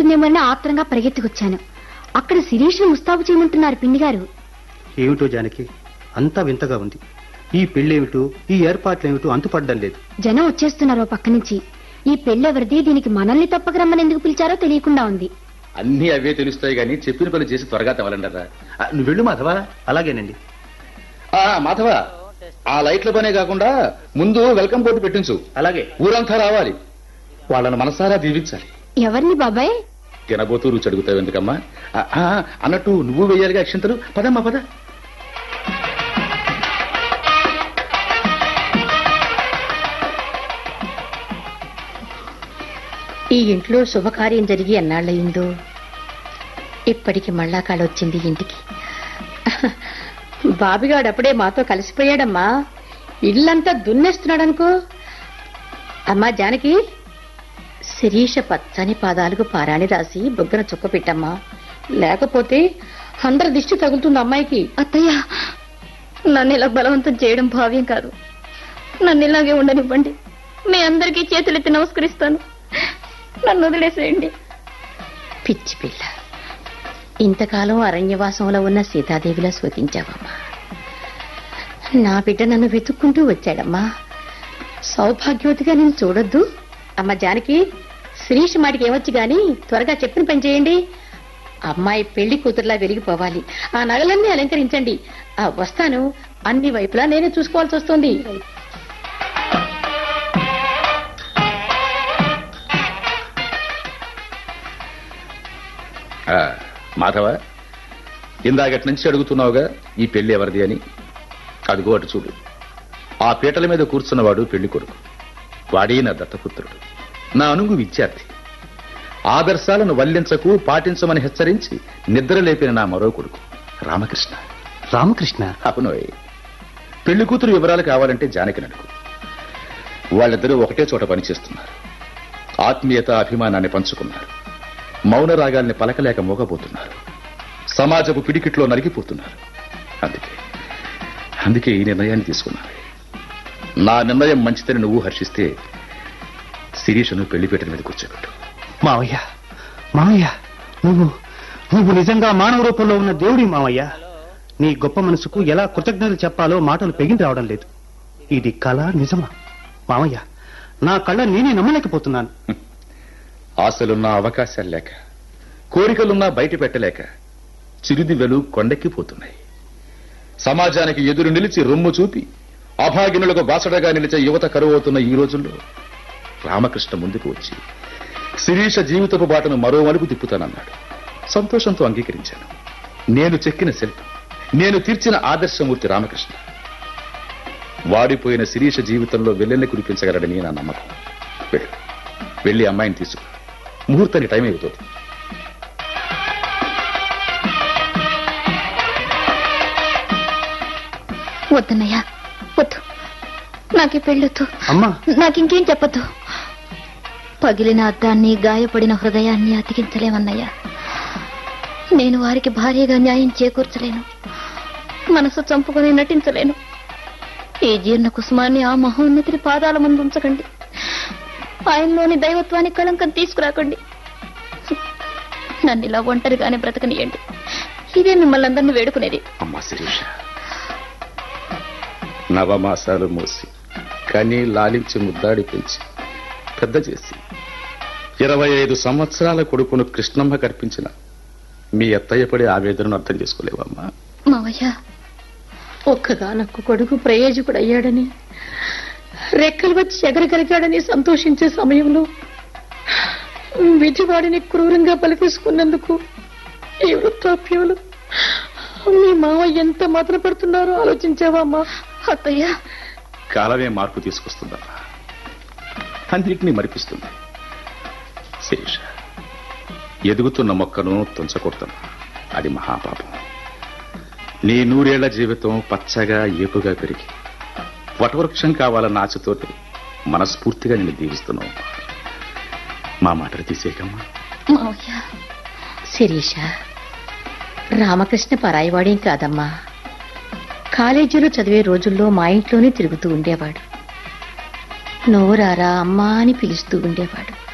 జరుగుతుందేమోనని ఆత్రంగా పరిగెత్తుకొచ్చాను అక్కడ శిరీష్ను ముస్తాబు చేయమంటున్నారు పిండి గారు ఏమిటో జానకి అంతా వింతగా ఉంది ఈ పెళ్ళేమిటో ఈ ఏర్పాట్లేమిటో అంతుపడ్డం లేదు జనం వచ్చేస్తున్నారు ఓ పక్క నుంచి ఈ పెళ్ళెవరిది దీనికి మనల్ని తప్పక రమ్మని ఎందుకు పిలిచారో తెలియకుండా ఉంది అన్ని అవే తెలుస్తాయి గాని చెప్పిన పని చేసి త్వరగా తవలండరా ఆ, నువ్వు వెళ్ళు మాధవా అలాగేనండి ఆ మాధవ ఆ లైట్ల పనే కాకుండా ముందు వెల్కమ్ బోర్డు పెట్టించు అలాగే ఊరంతా రావాలి వాళ్ళని మనసారా దీవించాలి ఎవరిని బాబాయ్ తినబోతూ రుచి అడుగుతావు ఎందుకమ్మా ఆ, ఆ, అన్నట్టు నువ్వు వెయ్యాలిగా అక్షంతలు పదమ్మా పద ఈ ఇంట్లో శుభకార్యం జరిగి ఎన్నాళ్ళయిందో ఇప్పటికి మళ్ళా కాడొచ్చింది ఇంటికి బాబిగాడు అప్పుడే మాతో కలిసిపోయాడమ్మా ఇల్లంతా దున్నేస్తున్నాడనుకో అమ్మా జానకి శిరీష పచ్చని పాదాలకు పారాణి రాసి బొగ్గన చుక్క పెట్టమ్మా లేకపోతే అందరి దిష్టి తగులుతుంది అమ్మాయికి అత్తయ్య నన్ను ఇలా బలవంతం చేయడం భావ్యం కాదు నన్ను ఇలాగే ఉండనివ్వండి మీ అందరికీ చేతులెత్తి నమస్కరిస్తాను నన్ను వదిలేసేయండి పిచ్చి పిల్ల ఇంతకాలం అరణ్యవాసంలో ఉన్న సీతాదేవిలా శోధించావమ్మా నా బిడ్డ నన్ను వెతుక్కుంటూ వచ్చాడమ్మా సౌభాగ్యవతిగా నేను చూడొద్దు అమ్మ జానకి శిరీష్ మాటికి ఏమొచ్చి గాని త్వరగా చెప్పిన పని చేయండి అమ్మాయి పెళ్లి కూతురులా వెలిగిపోవాలి ఆ నగలన్నీ అలంకరించండి ఆ వస్తాను అన్ని వైపులా నేనే చూసుకోవాల్సి వస్తుంది ఆ, మాధవ ఇందాకటి నుంచి అడుగుతున్నావుగా ఈ పెళ్లి ఎవరిది అని అదిగో అటు చూడు ఆ పీటల మీద కూర్చున్నవాడు పెళ్లి కొడుకు వాడే నా దత్తపుత్రుడు నా అనుగు విద్యార్థి ఆదర్శాలను వల్లించకు పాటించమని హెచ్చరించి నిద్ర లేపిన నా మరో కొడుకు రామకృష్ణ రామకృష్ణ అవునోయ్ పెళ్లి కూతురు వివరాలు కావాలంటే జానకి నడుకు వాళ్ళిద్దరూ ఒకటే చోట పనిచేస్తున్నారు ఆత్మీయత అభిమానాన్ని పంచుకున్నారు మౌన రాగాల్ని పలకలేక మోగబోతున్నారు సమాజపు పిడికిట్లో నలిగిపోతున్నారు అందుకే అందుకే ఈ నిర్ణయాన్ని తీసుకున్నాను నా నిర్ణయం మంచిదని నువ్వు హర్షిస్తే శిరీషను పెళ్లిపేటల మీద కూర్చోబెట్టు మావయ్య మావయ్య నువ్వు నువ్వు నిజంగా మానవ రూపంలో ఉన్న దేవుడి మావయ్య నీ గొప్ప మనసుకు ఎలా కృతజ్ఞతలు చెప్పాలో మాటలు పెగిన రావడం లేదు ఇది కళ నిజమా మావయ్య నా కళ్ళ నేనే నమ్మలేకపోతున్నాను ఆశలున్నా అవకాశాలు లేక కోరికలున్నా బయట పెట్టలేక చిరుదివ్వెలు కొండెక్కిపోతున్నాయి సమాజానికి ఎదురు నిలిచి రొమ్ము చూపి అభాగినులకు బాసడగా నిలిచే యువత కరువవుతున్న ఈ రోజుల్లో రామకృష్ణ ముందుకు వచ్చి శిరీష జీవితపు బాటను మరో మలుపు తిప్పుతానన్నాడు సంతోషంతో అంగీకరించాను నేను చెక్కిన శిల్పం నేను తీర్చిన ఆదర్శమూర్తి రామకృష్ణ వాడిపోయిన శిరీష జీవితంలో వెల్లెల్ని కురిపించగలడని నా నమ్మకం వెళ్ళు వెళ్ళి అమ్మాయిని తీసుకు ముహూర్తానికి టైం అయిపోతుంది వద్దన్నయ్య వద్దు నాకు ఈ పెళ్ళొద్దు అమ్మా నాకింకేం చెప్పొద్దు పగిలిన అద్దాన్ని గాయపడిన హృదయాన్ని అతికించలేమన్నయ్య నేను వారికి భార్యగా న్యాయం చేకూర్చలేను మనసు చంపుకొని నటించలేను ఈ జీర్ణ కుసుమాన్ని ఆ మహోన్నతిని పాదాల ముందు ఉంచకండి ఆయనలోని దైవత్వానికి కళంకం తీసుకురాకండి నన్ను ఇలా ఒంటరిగానే బ్రతకనియండి ఇదే మిమ్మల్ని అందరినీ వేడుకునేది అమ్మా శిరీష నవమాసాలు మోసి కని లాలించి ముద్దాడి పెంచి పెద్ద చేసి ఇరవై ఐదు సంవత్సరాల కొడుకును కృష్ణమ్మ కల్పించిన మీ అత్తయ్య పడే ఆవేదనను అర్థం చేసుకోలేవమ్మా మావయ్య ఒక్కగానొక్క కొడుకు ప్రయోజకుడు అయ్యాడని రెక్కలు వచ్చి ఎగరగలిగాడని సంతోషించే సమయంలో విధివాడిని క్రూరంగా పలికేసుకున్నందుకు ఈ వృత్తాప్యంలో మీ మావ ఎంత మాత్ర పడుతున్నారో ఆలోచించావా అమ్మా అత్తయ్య కాలమే మార్పు తీసుకొస్తుందమ్మా అన్నిటినీ మరిపిస్తుంది శిరీష ఎదుగుతున్న మొక్కను తుంచకూడదమ్మా అది మహాపాపం నీ నూరేళ్ల జీవితం పచ్చగా ఏపుగా పెరిగి వటవృక్షం కావాలన్న ఆశతోటి మనస్ఫూర్తిగా నేను దీవిస్తున్నావు మా మాటలు తీసేయకమ్మా మావయ్య శిరీష రామకృష్ణ పరాయివాడేం కాదమ్మా కాలేజీలో చదివే రోజుల్లో మా ఇంట్లోనే తిరుగుతూ ఉండేవాడు నోరారా అమ్మా అని పిలుస్తూ ఉండేవాడు